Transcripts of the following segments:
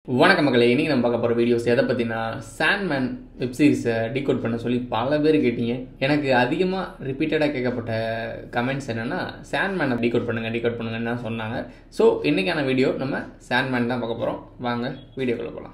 வணக்கம் மக்களே இன்னைக்கு நம்ம பார்க்க போகிற வீடியோஸ் எதை பற்றினா சாண்ட்மேன் வெப்சீரிஸை டீகோட் பண்ண சொல்லி பல பேர் கேட்டீங்க எனக்கு அதிகமாக ரிப்பீட்டடாக கேட்கப்பட்ட கமெண்ட்ஸ் என்னென்னா சாண்ட்மேனை டீகோட் பண்ணுங்கள் டீகோட் பண்ணுங்கன்னு தான் சொன்னாங்க ஸோ இன்றைக்கான வீடியோ நம்ம சாண்ட்மேன் தான் பார்க்க போகிறோம் வாங்க வீடியோக்குள்ளே போகலாம்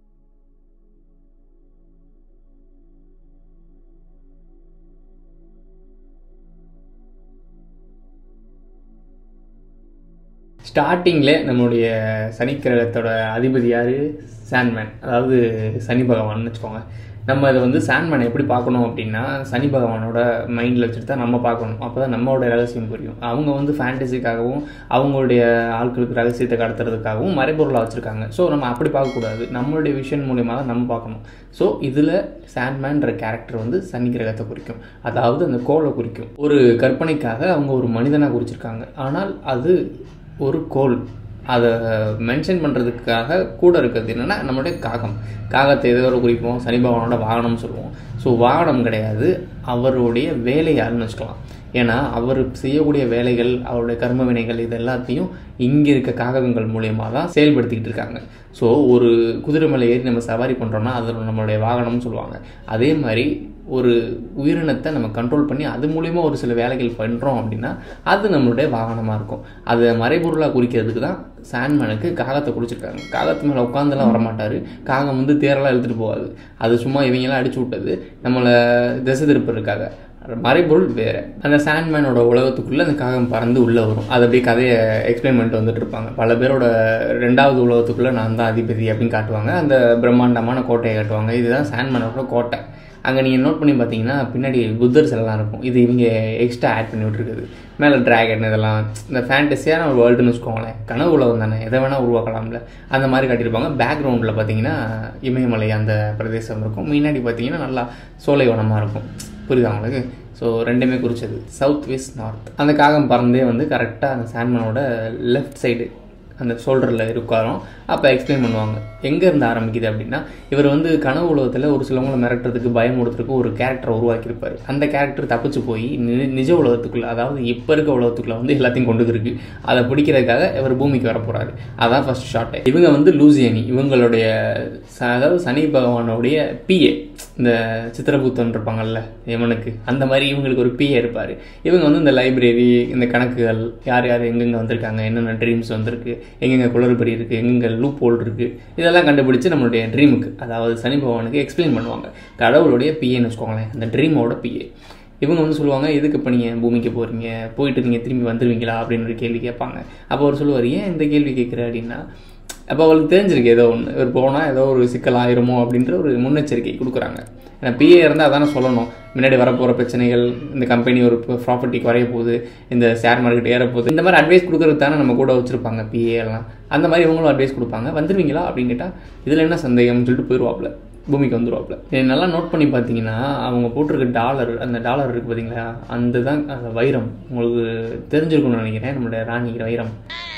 ஸ்டார்டிங்கில் நம்மளுடைய சனி கிரகத்தோட அதிபதி யார் சாண்ட்மேன் அதாவது சனி பகவான் வச்சுக்கோங்க நம்ம இதை வந்து சாண்ட்மேனை எப்படி பார்க்கணும் அப்படின்னா சனி பகவானோட மைண்டில் வச்சுட்டு தான் நம்ம பார்க்கணும் அப்போ தான் நம்மளோட ரகசியம் புரியும் அவங்க வந்து ஃபேண்டசிக்காகவும் அவங்களுடைய ஆட்களுக்கு ரகசியத்தை கடத்துறதுக்காகவும் மறைபொருளாக வச்சுருக்காங்க ஸோ நம்ம அப்படி பார்க்கக்கூடாது நம்மளுடைய விஷன் மூலியமாக தான் நம்ம பார்க்கணும் ஸோ இதில் சாண்ட்மேன்ற கேரக்டர் வந்து சனி கிரகத்தை குறிக்கும் அதாவது அந்த கோலை குறிக்கும் ஒரு கற்பனைக்காக அவங்க ஒரு மனிதனாக குறிச்சிருக்காங்க ஆனால் அது ஒரு கோல் அதை மென்ஷன் பண்ணுறதுக்காக கூட இருக்கிறது என்னென்னா நம்மளுடைய காகம் காகத்தை எதோ குறிப்போம் சனி பகவானோட வாகனம் சொல்லுவோம் ஸோ வாகனம் கிடையாது அவருடைய வேலையாள்னு வச்சுக்கலாம் ஏன்னா அவர் செய்யக்கூடிய வேலைகள் அவருடைய கர்ம வினைகள் இது எல்லாத்தையும் இங்கே இருக்க காகங்கள் மூலியமாக தான் செயல்படுத்திக்கிட்டு இருக்காங்க ஸோ ஒரு குதிரை மேலே ஏறி நம்ம சவாரி பண்ணுறோம்னா அது நம்மளுடைய வாகனம்னு சொல்லுவாங்க அதே மாதிரி ஒரு உயிரினத்தை நம்ம கண்ட்ரோல் பண்ணி அது மூலிமா ஒரு சில வேலைகள் பண்ணுறோம் அப்படின்னா அது நம்மளுடைய வாகனமாக இருக்கும் அதை மறைபொருளாக குறிக்கிறதுக்கு தான் சாண்ட்மேனுக்கு காகத்தை குடிச்சிருக்காங்க காகத்து மேலே உட்காந்துலாம் வரமாட்டார் காகம் வந்து தேரெல்லாம் இழுத்துட்டு போகாது அது சும்மா இவங்கெல்லாம் அடிச்சு விட்டது நம்மளை திசை திருப்பறதுக்காக மறைபொருள் வேறு அந்த சாண்ட்மேனோட உலகத்துக்குள்ளே அந்த காகம் பறந்து உள்ளே வரும் அதை அப்படியே கதையை எக்ஸ்பிளைன் பண்ணிட்டு வந்துட்டு இருப்பாங்க பல பேரோட ரெண்டாவது உலகத்துக்குள்ளே நான் தான் அதிபதி அப்படின்னு காட்டுவாங்க அந்த பிரம்மாண்டமான கோட்டையை காட்டுவாங்க இதுதான் சாண்ட்மேனோட கோட்டை அங்கே நீங்கள் நோட் பண்ணி பார்த்தீங்கன்னா பின்னாடி புத்தர் சிலலாம் இருக்கும் இது இவங்க எக்ஸ்ட்ரா ஆட் பண்ணி விட்ருக்குது மேலே ட்ராகன் இதெல்லாம் இந்த ஃபேண்டஸியான ஒரு வேர்ல்டுன்னு வச்சுக்கோங்களேன் கனவு உலகம் தானே எதை வேணால் உருவாக்கலாம்ல அந்த மாதிரி காட்டியிருப்பாங்க பேக்ரவுண்டில் பார்த்தீங்கன்னா இமயமலை அந்த பிரதேசம் இருக்கும் முன்னாடி பார்த்தீங்கன்னா நல்லா சோலைவனமாக இருக்கும் புரியுதா உங்களுக்கு ஸோ ரெண்டுமே குறிச்சது சவுத் வெஸ்ட் நார்த் அந்த காகம் பறந்தே வந்து கரெக்டாக அந்த சாண்ட்மனோட லெஃப்ட் சைடு அந்த ஷோல்டரில் இருக்காரும் அப்போ எக்ஸ்பிளைன் பண்ணுவாங்க எங்கேருந்து ஆரம்பிக்குது அப்படின்னா இவர் வந்து கனவு உலகத்தில் ஒரு சிலவங்களை மிரட்டுறதுக்கு பயமுடுத்துறதுக்கு ஒரு கேரக்டரை உருவாக்கியிருப்பார் அந்த கேரக்டர் தப்பிச்சு போய் நி- நிஜ உலகத்துக்குள்ளே அதாவது இப்போ இருக்க உலகத்துக்குள்ளே வந்து எல்லாத்தையும் கொண்டு இருக்கு அதை பிடிக்கிறதுக்காக இவர் பூமிக்கு வர போகிறாரு அதான் ஃபர்ஸ்ட் ஷார்ட் இவங்க வந்து லூசியனி இவங்களுடைய ச- அதாவது சனி பகவானுடைய பிஏ இந்த சித்திரபூத்தன் இருப்பாங்கல்ல இவனுக்கு அந்த மாதிரி இவங்களுக்கு ஒரு பிஏ இருப்பார் இவங்க வந்து இந்த லைப்ரரி இந்த கணக்குகள் யார் யார் எங்கெங்கே வந்திருக்காங்க என்னென்ன ட்ரீம்ஸ் வந்திருக்கு எங்கெங்கே குளறுபடி இருக்குது எங்கெங்கே லூப் ஹோல் இருக்குது இதெல்லாம் கண்டுபிடிச்சு நம்மளுடைய ட்ரீமுக்கு அதாவது சனி பகவானுக்கு எக்ஸ்பிளைன் பண்ணுவாங்க கடவுளுடைய பிஏன்னு வச்சுக்கோங்களேன் அந்த ட்ரீமோட பிஏ இவங்க வந்து சொல்லுவாங்க எதுக்கு இப்போ நீங்கள் பூமிக்கு போகிறீங்க போயிட்டு நீங்கள் திரும்பி வந்துடுவீங்களா அப்படின்னு ஒரு கேள்வி கேட்பாங்க அப்போ அவர் சொல்லுவார் ஏன் இந்த கேள்வி கேட்குற அப்படின்னா அப்போ அவளுக்கு தெரிஞ்சிருக்கு ஏதோ ஒன்று இவர் போனால் ஏதோ ஒரு சிக்கல் ஆயிருமோ அப்படின்ற ஒரு முன்னெச்சரிக்கை கொடுக்குறாங்க ஏன்னா பிஏ இருந்தால் அதானே சொல்லணும் முன்னாடி வரப்போகிற பிரச்சனைகள் இந்த கம்பெனி ஒரு ப்ராப்பர்ட்டி குறைய போகுது இந்த ஷேர் மார்க்கெட் ஏற போகுது இந்த மாதிரி அட்வைஸ் கொடுக்கறது தானே நம்ம கூட வச்சுருப்பாங்க பிஏ எல்லாம் அந்த மாதிரி இவங்களும் அட்வைஸ் கொடுப்பாங்க வந்துடுவீங்களா அப்படின்னு கேட்டால் இதில் என்ன சந்தேகம்னு சொல்லிட்டு போயிடுவாப்புல பூமிக்கு வந்துருவாப்புல இது நல்லா நோட் பண்ணி பார்த்தீங்கன்னா அவங்க போட்டிருக்க டாலர் அந்த டாலர் இருக்குது பார்த்தீங்களா அந்த தான் அந்த வைரம் உங்களுக்கு தெரிஞ்சிருக்கும்னு நினைக்கிறேன் நம்மளுடைய ராணிக்கிற வைரம்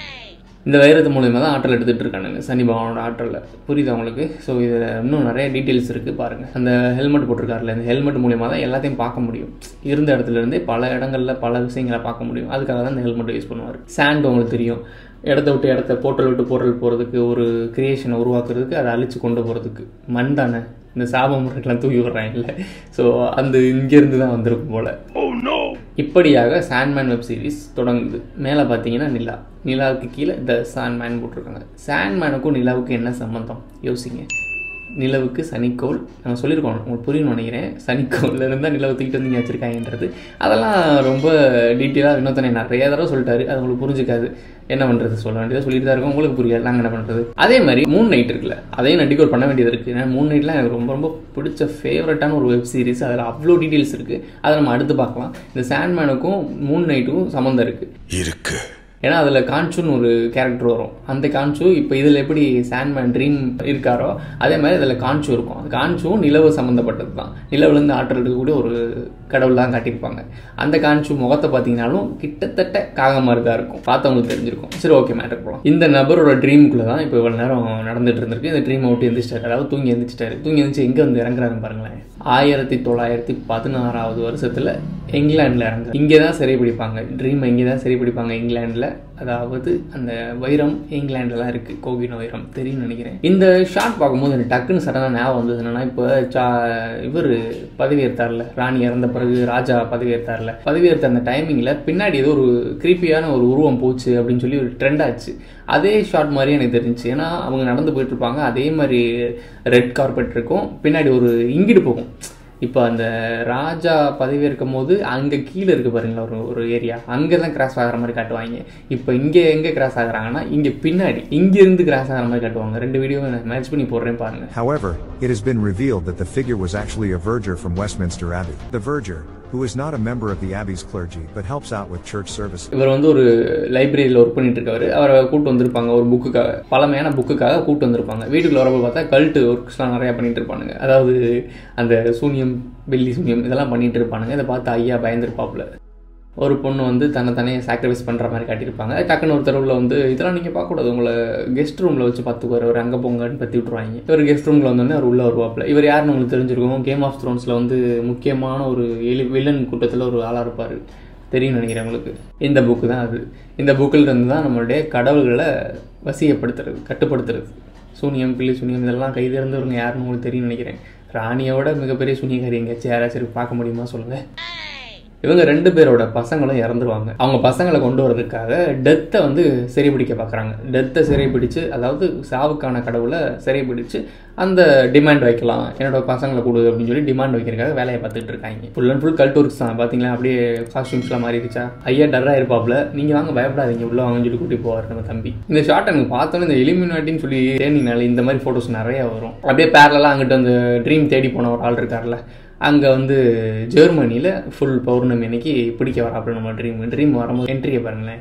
இந்த வைரத்து மூலியமாக தான் ஆற்றல் எடுத்துகிட்டு இருக்கானுங்க சனி பகவானோட ஆற்றலில் புரியுது அவங்களுக்கு ஸோ இதில் இன்னும் நிறைய டீட்டெயில்ஸ் இருக்குது பாருங்கள் அந்த ஹெல்மெட் போட்டிருக்காருல இந்த ஹெல்மெட் மூலியமாக தான் எல்லாத்தையும் பார்க்க முடியும் இருந்த இடத்துல இருந்தே பல இடங்களில் பல விஷயங்களை பார்க்க முடியும் அதுக்காக தான் இந்த ஹெல்மெட் யூஸ் பண்ணுவார் சாண்ட் உங்களுக்கு தெரியும் இடத்த விட்டு இடத்த போர்ட்டல் விட்டு போர்ட்டல் போகிறதுக்கு ஒரு கிரியேஷனை உருவாக்குறதுக்கு அதை அழிச்சு கொண்டு போகிறதுக்கு மண் தானே இந்த சாப முறைக்கெல்லாம் தூக்கி விடுறாங்க இல்லை ஸோ அந்த இங்கேருந்து தான் வந்திருக்கும் போல் இப்படியாக சாண்ட்மேன் வெப் சீரிஸ் தொடங்குது மேலே பார்த்தீங்கன்னா நிலா நிலாவுக்கு கீழே த சாண்ட்மேன் போட்டிருக்காங்க சாண்ட்மேனுக்கும் நிலாவுக்கும் என்ன சம்மந்தம் யோசிங்க நிலவுக்கு சனிக்கோள் நாங்கள் சொல்லியிருக்கோம் உங்களுக்கு புரியும்னு நினைக்கிறேன் சனிக்கோள்ல இருந்தால் நிலவை தூக்கிட்டு வந்து இங்கே வச்சுருக்காங்கன்றது அதெல்லாம் ரொம்ப டீட்டெயிலாக இன்னொருத்தனை நிறைய தடவை சொல்லிட்டாரு அது உங்களுக்கு புரிஞ்சுக்காது என்ன பண்ணுறது சொல்ல வேண்டியதை சொல்லிட்டு தான் இருக்கோம் உங்களுக்கு புரியாது நாங்கள் என்ன பண்ணுறது அதே மாதிரி மூன் நைட் இருக்குல்ல அதையும் நான் டிகோட் பண்ண வேண்டியது இருக்குது ஏன்னா மூன் நைட்லாம் எனக்கு ரொம்ப ரொம்ப பிடிச்ச ஃபேவரட்டான ஒரு வெப் சீரிஸ் அதில் அவ்வளோ டீட்டெயில்ஸ் இருக்குது அதை நம்ம அடுத்து பார்க்கலாம் இந்த சாண்ட்மேனுக்கும் மூன் நைட்டுக்கும் சம்மந்தம் இருக்குது இருக்கு ஏன்னா அதில் கான்சுன்னு ஒரு கேரக்டர் வரும் அந்த கான்சு இப்போ இதில் எப்படி சாண்ட்மேன் ட்ரீம் இருக்காரோ அதே மாதிரி அதில் கான்சு இருக்கும் அந்த கான்சுவும் நிலவு சம்மந்தப்பட்டது தான் நிலவுலேருந்து ஆற்றல் இருக்கக்கூடிய ஒரு கடவுள் தான் காட்டியிருப்பாங்க அந்த கான்சு முகத்தை பார்த்தீங்கன்னாலும் கிட்டத்தட்ட காக மாதிரி தான் இருக்கும் பார்த்தவங்களுக்கு தெரிஞ்சிருக்கும் சரி ஓகே மேட்டர் போகலாம் இந்த நபரோட ட்ரீமுக்குள்ளே தான் இப்போ இவ்வளோ நேரம் நடந்துட்டு இருந்திருக்கு இந்த ட்ரீம் விட்டு எந்திரிச்சிட்டாரு அதாவது தூங்கி எந்திரிச்சிட்டாரு தூங்கி எந்திரிச்சு எங்கே வந்து இறங்குறாருன்னு பாருங்களேன் ஆயிரத்தி தொள்ளாயிரத்தி பதினாறாவது வருஷத்தில் இங்கிலாண்டில் இறங்க இங்கே தான் சிறை பிடிப்பாங்க ட்ரீம் இங்கே தான் சிறை பிடிப்பாங்க இங்கிலாண்டில் அதாவது அந்த வைரம் இங்கிலாண்டில் தான் இருக்குது கோகின வைரம் தெரியும்னு நினைக்கிறேன் இந்த ஷாட் பார்க்கும்போது எனக்கு டக்குன்னு சடனாக ஞாபகம் வந்தது என்னன்னா இப்போ சா இவர் பதவியேற்றார்ல ராணி இறந்த பிறகு ராஜா பதவியேற்றார்ல பதவியேற்ற அந்த டைமிங்கில் பின்னாடி ஏதோ ஒரு கிரீப்பியான ஒரு உருவம் போச்சு அப்படின்னு சொல்லி ஒரு ட்ரெண்ட் ஆச்சு அதே ஷாட் மாதிரி எனக்கு தெரிஞ்சுச்சு ஏன்னா அவங்க நடந்து போயிட்டு இருப்பாங்க அதே மாதிரி ரெட் கார்பெட் இருக்கும் பின்னாடி ஒரு இங்கிட்டு போகும் இப்போ அந்த ராஜா பதவியேற்கும் போது அங்கே கீழே இருக்கு பாருங்களா ஒரு ஒரு ஏரியா அங்கே தான் கிராஸ் ஆகிற மாதிரி காட்டுவாங்க இப்போ இங்கே எங்கே கிராஸ் ஆகுறாங்கன்னா இங்கே பின்னாடி இங்கேருந்து கிராஸ் ஆகிற மாதிரி காட்டுவாங்க ரெண்டு வீடியோ நான் மேட்ச் பண்ணி போடுறேன் பாருங்க However, it has been revealed that the figure was actually a verger from Westminster Abbey. The verger, who is not a member of the Abbey's clergy but helps out with church services. இவர் வந்து ஒரு லைப்ரரியில் work பண்ணிட்டு இருக்காரு அவரை கூட்டு வந்திருப்பாங்க ஒரு புக்குக்காக பழமையான புக்குக்காக கூட்டு வந்திருப்பாங்க வீட்டுக்குள்ள வரப்போ பார்த்தா கல்ட்டு ஒர்க்ஸ்லாம் நிறையா பண்ணிட்டு இருப்பானுங்க அதாவது அந்த சூனியம் வெள்ளி சூனியம் இதெல்லாம் பண்ணிட்டு இருப்பானுங்க இதை பார்த்து ஐயா பயந்துருப்பாப்புல ஒரு பொண்ணு வந்து தன்னை தானே சாக்ரிஃபைஸ் பண்ணுற மாதிரி காட்டியிருப்பாங்க டக்குன்னு ஒரு தெருவில் வந்து இதெல்லாம் நீங்கள் பார்க்கக்கூடாது உங்களை கெஸ்ட் ரூமில் வச்சு பார்த்துக்குவார் அவர் அங்கே போங்கன்னு பற்றி விட்ருவாங்க இவர் கெஸ்ட் ரூமில் வந்தோடனே அவர் உள்ளே வருவாப்பில் இவர் யாருன்னு உங்களுக்கு தெரிஞ்சிருக்கும் கேம் ஆஃப் த்ரோன்ஸில் வந்து முக்கியமான ஒரு எலி வில்லன் கூட்டத்தில் ஒரு ஆளாக இருப்பார் தெரியும்னு நினைக்கிறேன் உங்களுக்கு இந்த புக்கு தான் அது இந்த புக்கில் இருந்து தான் நம்மளுடைய கடவுள்களை வசியப்படுத்துறது கட்டுப்படுத்துறது சூனியம் பில்லி சூனியம் இதெல்லாம் கைதிறந்தவங்க யாருன்னு உங்களுக்கு தெரியும்னு நினைக்கிறேன் ராணியோட மிகப்பெரிய சூனியக்காரி எங்கேயாச்சும் யாராச்சும் பார்க்க முடியுமா சொல்லுங்கள் இவங்க ரெண்டு பேரோட பசங்களும் இறந்துருவாங்க அவங்க பசங்களை கொண்டு வரதுக்காக டெத்தை வந்து சிறைபிடிக்க பார்க்குறாங்க டெத்தை சிறைபிடிச்சு அதாவது சாவுக்கான கடவுளை சிறைபிடிச்சு அந்த டிமாண்ட் வைக்கலாம் என்னோட பசங்களை கொடு அப்படின்னு சொல்லி டிமாண்ட் வைக்கிறதுக்காக வேலையை பார்த்துட்டு இருக்காங்க full and full cult works தான் பார்த்தீங்களா அப்படியே காஸ்டியூம்ஸ்லாம் மாறிடுச்சா ஐயா டர்ராக இருப்பாப்ல நீங்கள் வாங்க பயப்படாதீங்க உள்ள வாங்கன்னு சொல்லி கூட்டி போவார் நம்ம தம்பி இந்த ஷார்ட் எனக்கு பார்த்தோன்னே இந்த எலிமினாட்டின்னு சொல்லி தேனினால இந்த மாதிரி ஃபோட்டோஸ் நிறைய வரும் அப்படியே பேரலாம் அங்கிட்டு அந்த ட்ரீம் தேடி போன ஒரு ஆள் இருக்கார்ல அங்கே வந்து ஜெர்மனியில் ஃபுல் பௌர்ணமி அன்னைக்கு பிடிக்க வராப்புல நம்ம ட்ரீம் ட்ரீம் வரும்போது என்ட்ரியை பாருங்களேன்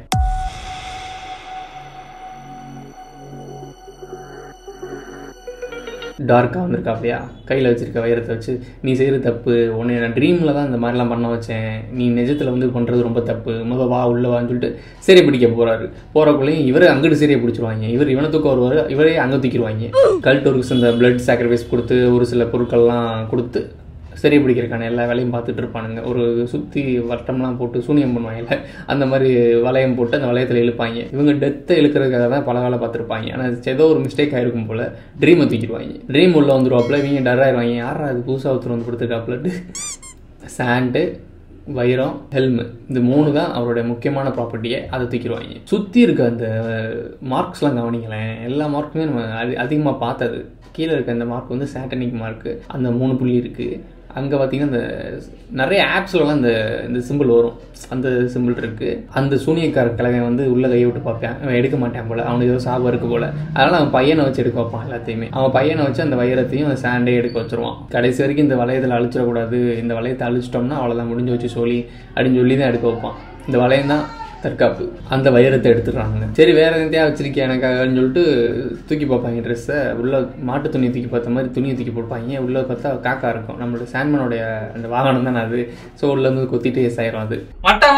டார்க்காக வந்திருக்காப்லையா கையில் வச்சிருக்க வைரத்தை வச்சு நீ செய்கிற தப்பு உன்னை நான் ட்ரீமில் தான் இந்த மாதிரிலாம் பண்ண வச்சேன் நீ நிஜத்தில் வந்து பண்ணுறது ரொம்ப தப்பு முத வா உள்ள வான்னு சொல்லிட்டு சிறை பிடிக்க போகிறாரு போகிறக்குள்ளேயும் இவரை அங்கிட்டு சிறையை பிடிச்சிருவாங்க இவர் இவனை தூக்க வருவார் இவரே அங்கே தூக்கிடுவாங்க கல்ட் ஒர்க்ஸ் இந்த பிளட் சாக்ரிஃபைஸ் கொடுத்து ஒரு சில பொருட்கள்லாம் கொடுத்து சரி பிடிக்கிறதுக்கான எல்லா வேலையும் பார்த்துட்டு இருப்பானுங்க ஒரு சுற்றி வட்டம்லாம் போட்டு சூனியம் பண்ணுவாங்கல்ல அந்த மாதிரி வளையம் போட்டு அந்த வளையத்தில் இழுப்பாங்க இவங்க டெத்தை இழுக்கிறதுக்காக தான் பல வேலை பார்த்துருப்பாங்க ஆனால் ஏதோ ஒரு மிஸ்டேக் ஆயிருக்கும் போல் ட்ரீமை தூக்கிடுவாங்க ட்ரீம் உள்ள வந்துருவாப்புல இவங்க டர் ஆயிடுவாங்க யாரா அது புதுசாக ஒருத்தர் வந்து கொடுத்துருக்காப்புலட்டு சாண்டு வைரம் ஹெல்மு இந்த மூணு தான் அவருடைய முக்கியமான ப்ராப்பர்ட்டியை அதை தூக்கிடுவாங்க சுற்றி இருக்க அந்த மார்க்ஸ்லாம் கவனிங்களேன் எல்லா மார்க்குமே நம்ம அதி அதிகமாக பார்த்தது கீழே இருக்க அந்த மார்க் வந்து சாட்டனிக் மார்க்கு அந்த மூணு புள்ளி இருக்குது அங்கே பார்த்தீங்கன்னா இந்த நிறைய ஆப்ஸ்லலாம் இந்த இந்த சிம்பிள் வரும் அந்த சிம்பிள் இருக்குது அந்த சூனியக்கார கிழமை வந்து உள்ள கையை விட்டு பார்ப்பேன் அவன் எடுக்க மாட்டான் போல் அவனுக்கு ஏதோ சாபம் இருக்கு போல் அதனால் அவன் பையனை வச்சு எடுக்க வைப்பான் எல்லாத்தையுமே அவன் பையனை வச்சு அந்த வைரத்தையும் அந்த சாண்டே எடுக்க வச்சிருவான் கடைசி வரைக்கும் இந்த வளையத்தில் அழிச்சிடக்கூடாது இந்த வளையத்தை அழிச்சிட்டோம்னா அவ்வளோதான் முடிஞ்சு வச்சு சொல்லி அப்படின்னு சொல்லி தான் எடுக்க வைப்பான் இந்த வளையம் தான் தற்காப்பு அந்த வைரத்தை எடுத்துடுறாங்க சரி வேற எதையா வச்சிருக்கேன் எனக்காகன்னு சொல்லிட்டு தூக்கி பார்ப்பாங்க ட்ரெஸ்ஸை உள்ள மாட்டு துணியை தூக்கி பார்த்த மாதிரி துணியை தூக்கி போட்பாங்க உள்ள பார்த்தா காக்கா இருக்கும் நம்மளோட சாண்ட்மனோடைய அந்த வாகனம் தானே அது ஸோ உள்ள இருந்து கொத்திட்டு எஸ் ஆயிரும் அது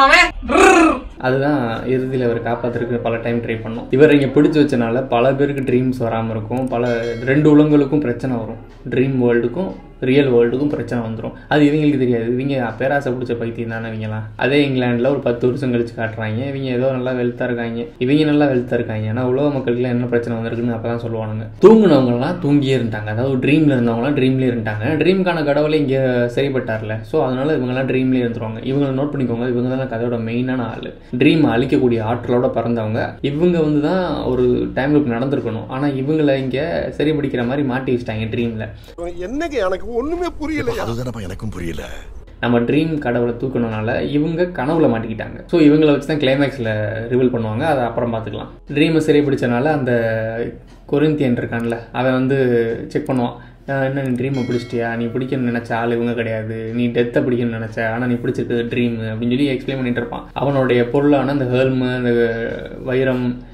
அதுதான் இறுதியில் அவர் காப்பாற்றுறதுக்கு பல டைம் ட்ரை பண்ணோம் இவர் இங்கே பிடிச்சி வச்சனால பல பேருக்கு ட்ரீம்ஸ் வராமல் இருக்கும் பல ரெண்டு உலகங்களுக்கும் பிரச்சனை வரும் ட்ரீம் வேர்ல்டுக்கும் ரியல் வேர்ல்டுக்கும் பிரச்சனை வந்துடும் அது இவங்களுக்கு தெரியாது இவங்க பேராசை பிடிச்ச பைத்தியம் தானே இவங்கலாம் அதே இங்கிலாண்டில் ஒரு பத்து வருஷம் கழிச்சு காட்டுறாங்க இவங்க ஏதோ நல்லா வெல்த்தாக இருக்காங்க இவங்க நல்லா வெல்த்தாக இருக்காங்க ஆனால் உலக மக்களுக்குலாம் என்ன பிரச்சனை வந்திருக்குன்னு அப்போ தான் சொல்லுவானுங்க தூங்குனவங்கலாம் தூங்கியே இருந்தாங்க அதாவது ட்ரீமில் இருந்தவங்களாம் ட்ரீம்லேயே இருந்தாங்க ட்ரீம்க்கான கடவுளை இங்கே சரிப்பட்டார்ல ஸோ அதனால இவங்கெல்லாம் ட்ரீம்லேயே இருந்துருவாங்க இவங்களை நோட் பண்ணிக்கோங்க இவங்க தான் கதையோட மெயினான ஆள் ட்ரீம் அழிக்கக்கூடிய ஆற்றலோட பிறந்தவங்க இவங்க வந்து தான் ஒரு டைம் லுக் நடந்திருக்கணும் ஆனால் இவங்களை இங்கே சரி பிடிக்கிற மாதிரி மாட்டி வச்சிட்டாங்க ட்ரீமில் என்னங்க எனக்கு ஒண்ணுமே புரியலையா அதுதானப்பா எனக்கும் புரியல நம்ம ட்ரீம் கடவுளை தூக்கணுனால இவங்க கனவுல மாட்டிக்கிட்டாங்க ஸோ இவங்களை வச்சு தான் கிளைமேக்ஸில் ரிவீல் பண்ணுவாங்க அதை அப்புறம் பார்த்துக்கலாம் ட்ரீமை சரி பிடிச்சனால அந்த கொரிந்தியன் இருக்கான்ல அவன் வந்து செக் பண்ணுவான் "ஆஹ் என்ன நீ ட்ரீமை பிடிச்சிட்டியா நீ பிடிக்கணும்னு நினச்ச ஆள் இவங்க கிடையாது நீ டெத்தை பிடிக்கணும்னு நினச்ச ஆனால் நீ பிடிச்சிருக்கிறது ட்ரீம் அப்படின்னு சொல்லி எக்ஸ்பிளைன் பண்ணிட்டு இருப்பான் அவனுடைய பொருளான அந்த ஹேல்மு அந்த வைரம்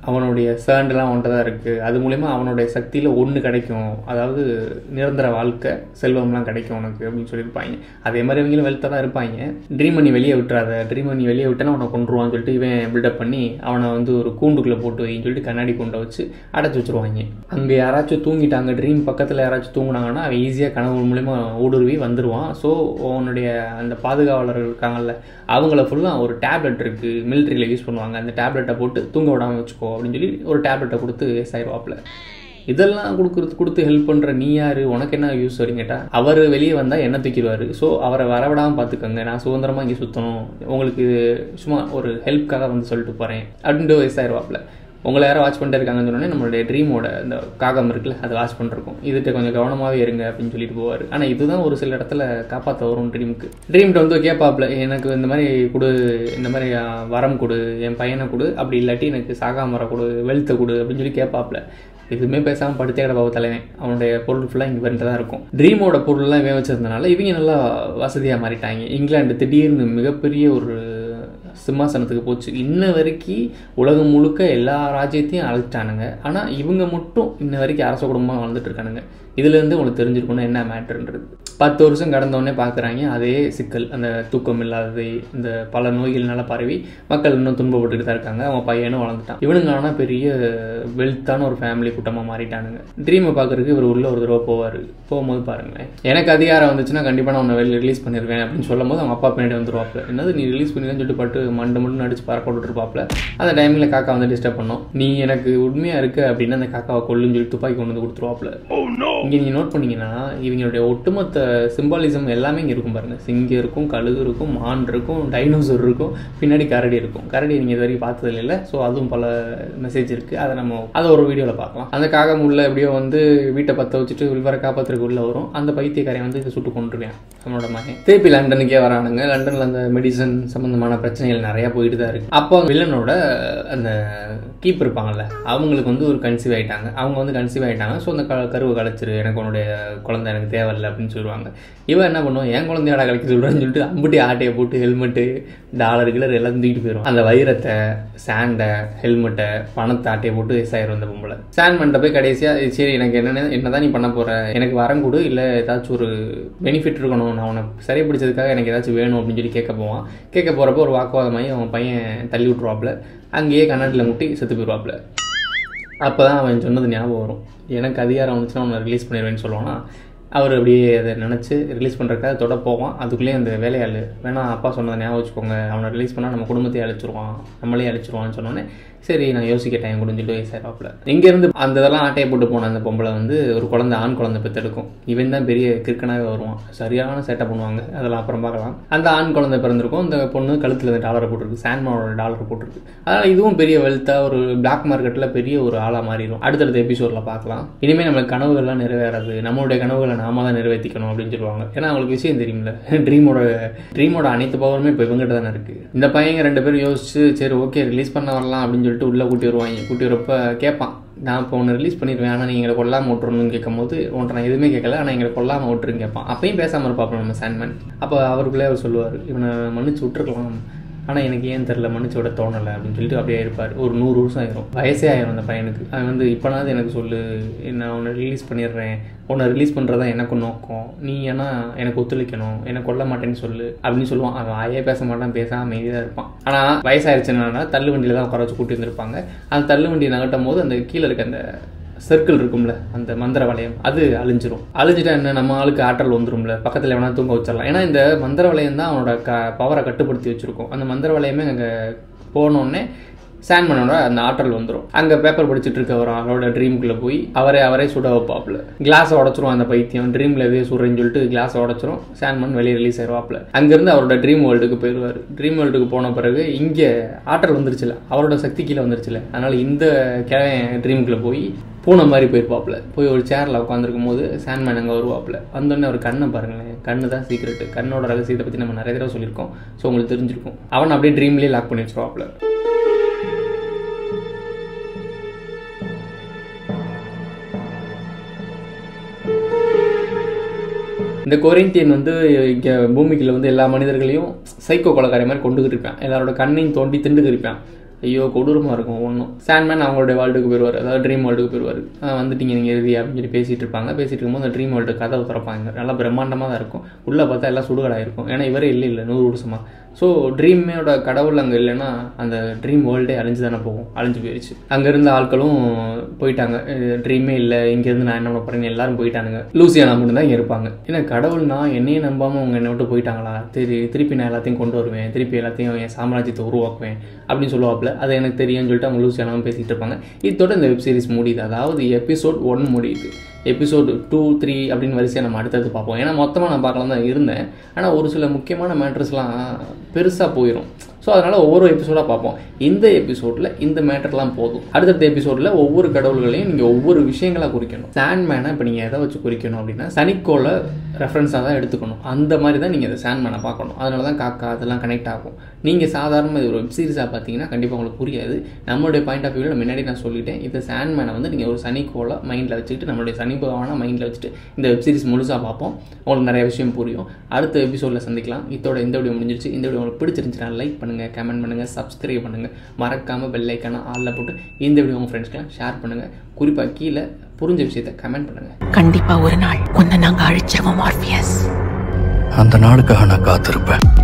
அவனுடைய சேண்டெல்லாம் அவன்கிட்ட தான் இருக்குது அது மூலிமா அவனுடைய சக்தியில் ஒன்று கிடைக்கும் அதாவது நிரந்தர வாழ்க்கை செல்வம்லாம் கிடைக்கும் உனக்கு அப்படின்னு சொல்லியிருப்பாங்க அதே மாதிரி இவங்களும் வெல்த்தாக தான் இருப்பாங்க ட்ரீம் பண்ணி வெளியே விட்டுறாத ட்ரீம் பண்ணி வெளியே விட்டேன்னா அவனை கொண்டுருவான்னு சொல்லிட்டு இவன் பில்டப் பண்ணி அவனை வந்து ஒரு கூண்டுக்குள்ளே போட்டு வைன்னு சொல்லிட்டு கண்ணாடி கூண்டை வச்சு அடைச்சி வச்சுருவாங்க அங்கே யாராச்சும் தூங்கிட்டாங்க ட்ரீம் பக்கத்தில் யாராச்சும் தூங்குனாங்கன்னா அவன் ஈஸியாக கனவு மூலிமா ஊடுருவி வந்துடுவான் ஸோ அவனுடைய அந்த பாதுகாவலர்கள் இருக்காங்கல்ல அவங்கள ஃபுல்லாக ஒரு டேப்லெட் இருக்குது மிலிட்ரியில் யூஸ் பண்ணுவாங்க அந்த டேப்லெட்டை போட்டு தூங்க விடாமல் வச்சுக்கோ அப்படின்னு சொல்லி ஒரு டேப்லெட்டை கொடுத்து சாயிடுவாப்பில் இதெல்லாம் கொடுக்குறது கொடுத்து ஹெல்ப் பண்ணுற நீ யார் உனக்கு என்ன யூஸ் அப்படின்னு கேட்டால் அவர் வெளியே வந்தால் என்ன தூக்கிடுவார் ஸோ அவரை வரவிடாமல் பார்த்துக்கோங்க நான் சுதந்திரமாக இங்கே சுற்றணும் உங்களுக்கு இது சும்மா ஒரு ஹெல்ப்காக வந்து சொல்லிட்டு போகிறேன் அப்படின்ட்டு வயசாயிருவாப்பில் உங்களை யாரும் வாட்ச் பண்ணிட்டு இருக்காங்கன்னு சொன்னோடனே நம்மளுடைய ட்ரீமோட இந்த காகம் இருக்குல்ல அதை வாட்ச் பண்ணிருக்கோம் இதுகிட்ட கொஞ்சம் கவனமாகவே இருங்க அப்படின்னு சொல்லிட்டு போவார் ஆனால் இதுதான் ஒரு சில இடத்துல காப்பாற்ற வரும் ட்ரீமுக்கு ட்ரீம்கிட்ட வந்து கேட்பாப்ல எனக்கு இந்த மாதிரி கொடு இந்த மாதிரி ஆ, வரம் கொடு என் பையனை கொடு அப்படி இல்லாட்டி எனக்கு சாகாமரம் கொடு வெல்த்தை கொடு அப்படின்னு சொல்லி கேட்பாப்ல எதுவுமே பேசாமல் படுத்தே கிடப்பாவ தலைவன் அவனுடைய பொருள் ஃபுல்லாக இங்கே வந்துட்டு தான் இருக்கும் ட்ரீமோட பொருள்லாம் இவன் வச்சிருந்தனால இவங்க நல்லா வசதியாக மாறிட்டாங்க இங்கிலாந்து திடீர்னு மிகப்பெரிய ஒரு சிம்மாசனத்துக்கு போச்சு இன்ன வரைக்கும் உலகம் முழுக்க எல்லா ராஜ்யத்தையும் அழைச்சிட்டானுங்க ஆனால் இவங்க மட்டும் இன்ன வரைக்கும் அரச குடும்பமாக வாழ்ந்துட்டு இருக்கானுங்க இதுலேருந்து உங்களுக்கு தெரிஞ்சிருக்கணும் என்ன மேட்ருன்றது பத்து வருஷம் கடந்தவொடனே பார்க்குறாங்க அதே சிக்கல் அந்த தூக்கம் இல்லாதது இந்த பல நோய்கள்னால பரவி மக்கள் இன்னும் துன்பப்பட்டுட்டு தான் இருக்காங்க அவன் பையனும் வளர்ந்துட்டான் இவனுங்க ஆனால் பெரிய வெல்த்தான ஒரு ஃபேமிலி கூட்டமாக மாறிட்டானுங்க ட்ரீமை பார்க்கறதுக்கு இவர் உள்ள ஒரு தடவை போவார் போகும்போது பாருங்களேன் எனக்கு அதிகாரம் வந்துச்சுன்னா கண்டிப்பாக நான் உன்னை வெளில ரிலீஸ் பண்ணிடுவேன் அப்படின்னு சொல்லும் போது அவங்க அப்பா பின்னாடி வந்துருவாப்ல என்னது நீ ரிலீஸ் பண்ணிடுன்னு சொல்லிட்டு பட்டு மண்டு மண்டு அடிச்சு பறக்க விட்டுருப்பாப்ல அந்த டைமில் காக்கா வந்து டிஸ்டர்ப் பண்ணோம் நீ எனக்கு உண்மையாக இருக்க அப்படின்னு அந்த காக்காவை கொல்லுன்னு சொல்லி துப்பாக்கி கொண்டு வந்து கொடுத்துருவாப்ல இங்கே நீங்கள் நோட் பண்ணீங்கன்னா இவங்களுடைய ஒட்டுமொத்த சிம்பாலிசம் எல்லாமே இங்கே இருக்கும் பாருங்க சிங்கம் இருக்கும் கழுகு இருக்கும் மான் இருக்கும் டைனோசர் இருக்கும் பின்னாடி கரடி இருக்கும் கரடி நீங்கள் இது வரைக்கும் பார்த்தது இல்லை ஸோ அதுவும் பல மெசேஜ் இருக்குது அதை நம்ம அதை ஒரு வீடியோவில் பார்க்கலாம் அந்த காகம் உள்ள எப்படியோ வந்து வீட்டை பற்ற வச்சுட்டு வில்வரை காப்பாற்றுறதுக்கு உள்ள வரும் அந்த பைத்தியக்காரன் வந்து இதை சுட்டு கொண்டுருவேன் அவனோட மகன் திருப்பி லண்டனுக்கே வரானுங்க லண்டனில் அந்த மெடிசன் சம்மந்தமான பிரச்சனைகள் நிறையா போயிட்டு தான் இருக்கு அப்போ வில்லனோட அந்த கீப் இருப்பாங்கல்ல அவங்களுக்கு வந்து ஒரு கன்சீவ் ஆயிட்டாங்க அவங்க வந்து கன்சீவ் ஆயிட்டாங்க ஸோ அந்த க கருவை கலைச்சிரு எனக்கு உன்னுடைய குழந்தை எனக்கு தேவையில்லை அப்படின்னு சொல்லுவாங்க இவன் என்ன பண்ணுவான் என் குழந்தையோட கலைக்க சொல்கிறேன்னு சொல்லிட்டு அம்புட்டி ஆட்டையை போட்டு ஹெல்மெட்டு டாலர் கிலர் எல்லாம் தூக்கிட்டு போயிடும் அந்த வைரத்தை சாண்டை ஹெல்மெட்டை பணத்தை ஆட்டையை போட்டு வயசாயிரும் அந்த பொம்பளை சாண்ட் பண்ணிட்ட போய் கடைசியாக சரி எனக்கு என்னென்ன என்னதான் நீ பண்ண போற எனக்கு வரம் கொடு இல்லை ஏதாச்சும் ஒரு பெனிஃபிட் இருக்கணும் நான் உன்னை சரி பிடிச்சதுக்காக எனக்கு ஏதாச்சும் வேணும் அப்படின்னு சொல்லி கேட்க போவான் கேட்க போகிறப்போ ஒரு வாக்குவாதமாகி அவன் பையன் தள்ளி விட்ருவாப்புல அங்கேயே கண்ணாடியில் முட்டி செத்து போயிடுவாப்புல அப்போ தான் அவன் சொன்னது ஞாபகம் வரும் எனக்கு அதிகாரம் வந்துச்சுன்னா அவனை ரிலீஸ் பண்ணிடுவேன்னு சொல்லுவானா அவர் அப்படியே அதை நினச்சி ரிலீஸ் பண்ணுறக்காக தொட போவான் அதுக்குள்ளேயே அந்த வேலையாள் வேணா அப்பா சொன்னதை ஞாபகம் வச்சுக்கோங்க அவனை ரிலீஸ் பண்ணால் நம்ம குடும்பத்தையே அழிச்சிருவான் நம்மளே அழிச்சிருவான்னு சொன்னோன்னே சரி நான் யோசிக்க டைம் கொடுன்னு சொல்லி வயசாயிருவாப்புல இங்கேருந்து அந்த இதெல்லாம் ஆட்டையை போட்டு போன அந்த பொம்பளை வந்து ஒரு குழந்தை ஆண் குழந்தை பெற்றெடுக்கும் இவன் தான் பெரிய கிறுக்கனாகவே வருவான் சரியான சேட்டை பண்ணுவாங்க அதெல்லாம் அப்புறம் பார்க்கலாம் அந்த ஆண் குழந்தை பிறந்திருக்கும் இந்த பொண்ணு கழுத்தில் இந்த டாலரை போட்டிருக்கு சாண்ட்மானோட டாலர் போட்டிருக்கு அதனால் இதுவும் பெரிய வெல்த்தாக ஒரு பிளாக் மார்க்கெட்டில் பெரிய ஒரு ஆளாக மாறிடும் அடுத்தடுத்த எபிசோடில் பார்க்கலாம் இனிமேல் நம்மளுக்கு கனவுகள்லாம் நிறைவேறாது நம்மளுடைய கனவுகளை நாம தான் நிறைவேற்றிக்கணும் அப்படின்னு சொல்லுவாங்க ஏன்னா அவங்களுக்கு விஷயம் தெரியும்ல ட்ரீமோட ட்ரீமோட அனைத்து பவருமே இப்போ இவங்ககிட்ட தானே இருக்குது இந்த பையங்க ரெண்டு பேரும் யோசிச்சு சரி ஓகே ரிலீஸ் பண்ண வரலாம் அப்படின்னு சொல்லிட்டு உள்ளே கூட்டி வருவாங்க கூட்டி வரப்ப கேட்பான் நான் இப்போ ஒன்று ரிலீஸ் பண்ணிடுவேன் ஆனால் நீங்கள் எங்களை கொல்லாமல் விட்டுறணும்னு கேட்கும்போது உன்ட்ட நான் எதுவுமே கேட்கல ஆனால் எங்களை கொல்லாமல் விட்டுருன்னு கேட்பான் அப்பயும் பேசாமல் இருப்பாப்போம் நம்ம சாண்ட்மேன் அப்போ அவருக்குள்ளே அவர் சொல்லுவார் இவனை மன்னிச்சு விட்டுருக்கலாம் ஆனால் எனக்கு ஏன் தெரில மன்னிச்சு விட தோணலை அப்படின்னு சொல்லிட்டு அப்படியே இருப்பார் ஒரு நூறு வருஷம் ஆயிரும் வயசே ஆயிரும் அந்த பையனுக்கு அவன் வந்து இப்போனாவது எனக்கு சொல்லு நான் உன்னை ரிலீஸ் பண்ணிடுறேன் உன்னை ரிலீஸ் பண்ணுறதா எனக்கும் நோக்கம் நீ ஏன்னா எனக்கு ஒத்துழைக்கணும் எனக்கு கொல்ல மாட்டேன்னு சொல்லு அப்படின்னு சொல்லுவான் அவன் ஆயே பேச மாட்டான் பேச அமைதியாக இருப்பான் ஆனால் வயசாயிருச்சுன்னா தள்ளு வண்டியில் தான் உட்கார வச்சு கூட்டி வந்திருப்பாங்க அந்த தள்ளு வண்டியை நகட்டும் போது அந்த கீழே இருக்க அந்த சர்க்கிள் இருக்கும்ல அந்த மந்திர வளையம் அது அழிஞ்சிரும் அழிஞ்சிட்டா என்ன நம்ம ஆளுக்கு ஆற்றல் வந்துரும்ல பக்கத்தில் எவனா தூங்க வச்சிடலாம் ஏன்னா இந்த மந்திர வளையம் தான் அவனோட க பவரை கட்டுப்படுத்தி வச்சிருக்கும் அந்த மந்திர வளையமே அங்கே போனோடனே சாண்ட்மனோட அந்த ஆற்றல் வந்துடும் அங்கே பேப்பர் படிச்சுட்டு இருக்க ஒரு ஆளோட ட்ரீமுக்குள்ளே போய் அவரே அவரே சுட வைப்பாப்புல கிளாஸை உடச்சிரும் அந்த பைத்தியம் ட்ரீமில் எதே சுடுறேன்னு சொல்லிட்டு கிளாஸை உடச்சிரும் சாண்ட்மன் வெளியே ரிலீஸ் ஆயிடுவாப்புல அங்கேருந்து அவரோட ட்ரீம் வேர்ல்டுக்கு போயிடுவார் ட்ரீம் வேர்ல்டுக்கு போன பிறகு இங்கே ஆற்றல் வந்துருச்சுல அவரோட சக்தி கீழே வந்துருச்சுல அதனால் இந்த கிழமை ட்ரீமுக்குள்ளே போய் பூனை மாதிரி போயிருப்பாப்புல போய் ஒரு சேரில் உட்காந்துருக்கும் போது சாண்ட்மேன் அங்கே வருவாப்புல வந்தோடனே அவர் கண்ணை பாருங்களேன் கண்ணு தான் சீக்ரெட்டு கண்ணோட ரகசியத்தை பற்றி நம்ம நிறைய தடவை சொல்லியிருக்கோம் ஸோ உங்களுக்கு தெரிஞ்சிருக்கும் அவன் அப்படியே ட்ரீம்லேயே லாக் பண்ணி வச்சிருவாப்புல இந்த கொரிந்தியன் வந்து இங்கே பூமிக்குள்ள வந்து எல்லா மனிதர்களையும் சைக்கோ கொலக்காரி மாதிரி கொண்டுகிட்டு இருப்பான் எல்லாரோட கண்ணையும் தோண்டி திண்டுக்கு இருப்பான் ஐயோ கொடூரமாக இருக்கும் ஒன்றும் சாண்ட்மேன் அவங்களுடைய வேர்ல்டுக்கு போயிடுவார் அதாவது ட்ரீம் வேர்ல்டுக்கு போயிடுவார் வந்துட்டீங்க நீங்கள் எழுதி அப்படின்னு சொல்லி பேசிகிட்டு இருப்பாங்க பேசிகிட்டு இருக்கும்போது அந்த ட்ரீம் வேர்ல்டு கதை திறப்பாங்க நல்லா பிரம்மாண்டமாக தான் இருக்கும் உள்ளே பார்த்தா எல்லாம் சுடுகடாக இருக்கும் ஏன்னா இவரே இல்லை இல்லை நூறு வருஷமாக ஸோ ட்ரீமோட கடவுள் அங்கே இல்லைன்னா அந்த ட்ரீம் வேர்ல்டே அழிஞ்சு தானே போகும் அழிஞ்சு போயிடுச்சு அங்கே இருந்த ஆட்களும் போயிட்டாங்க ட்ரீமே இல்லை இங்கேருந்து நான் என்ன பண்ண போகிறேன்னு எல்லாரும் போயிட்டானுங்க லூசியானா மட்டும் தான் இங்கே இருப்பாங்க ஏன்னா கடவுள்னா என்னையே நம்பாமல் அவங்க என்னை விட்டு போயிட்டாங்களா திரு திருப்பி நான் எல்லாத்தையும் கொண்டு வருவேன் திருப்பி எல்லாத்தையும் என் சாம்ராஜ்யத்தை உருவாக்குவேன் அப்படின்னு சொல்லுவாப்புல அது எனக்கு தெரியும்னு சொல்லிட்டு அவங்க லூசியானாவும் பேசிகிட்டு இருப்பாங்க இதோட இந்த வெப் சீரிஸ் முடியுது அதாவது எபிசோட் ஒன் முடியுது எபிசோடு டூ த்ரீ அப்படின்னு வரிசையாக நம்ம அடுத்தடுத்து பார்ப்போம் ஏன்னா மொத்தமாக நான் பார்க்கலாம் தான் இருந்தேன் ஆனால் ஒரு சில முக்கியமான மேட்ரஸ்லாம் பெருசாக போயிடும் ஸோ அதனால் ஒவ்வொரு எபிசோடாக பார்ப்போம் இந்த எபிசோடில் இந்த மேட்டர்லாம் போதும் அடுத்தடுத்த எபிசோடில் ஒவ்வொரு கடவுள்களையும் நீங்கள் ஒவ்வொரு விஷயங்களாக குறிக்கணும் சாண்ட்மேனை இப்போ நீங்கள் எதை வச்சு குறிக்கணும் அப்படின்னா சனிக்கோளை ரெஃபரன்ஸாக தான் எடுத்துக்கணும் அந்த மாதிரி தான் நீங்கள் இந்த சாண்ட்மேனை பார்க்கணும் அதனால தான் காக்கா அதெல்லாம் கனெக்ட் ஆகும் நீங்கள் சாதாரண இது ஒரு வெப் சீரிஸாக பார்த்தீங்கன்னா கண்டிப்பாக உங்களுக்கு புரியாது நம்மளுடைய பாயிண்ட் ஆஃப் வியூவில் முன்னாடி நான் சொல்லிட்டேன் இந்த சாண்ட்மேனை வந்து நீங்கள் ஒரு சனிக்கோளை மைண்டில் வச்சுக்கிட்டு நம்மளுடைய சனி பகவானை மைண்டில் வச்சுட்டு இந்த வெப் சீரிஸ் முழுசாக பார்ப்போம் உங்களுக்கு நிறைய விஷயம் புரியும் அடுத்த எபிசோடில் சந்திக்கலாம் இதோட இந்த வீடியோ முடிஞ்சிருச்சு இந்த வீடியோ உங்களுக்கு பிடிச்சிருந்துச்சுன்னா லைக் பண்ணுங்கள் கமெண்ட் பண்ணுங்கள் சப்ஸ்கிரைப் பண்ணுங்கள் மறக்காமல் பெல் ஐக்கான ஆளில் போட்டு இந்த வீடியோ உங்கள் ஃப்ரெண்ட்ஸ்க்கெலாம் ஷேர் பண்ணுங்கள் குறிப்பாக கீழே புரிஞ்ச விஷயத்தை கமெண்ட் பண்ணுங்கள் கண்டிப்பா ஒரு நாள் உன்னை நாங்க அழிச்சிருவோம் ஆர்பியஸ் அந்த நாளுக்காக நான் காத்திருப்பேன்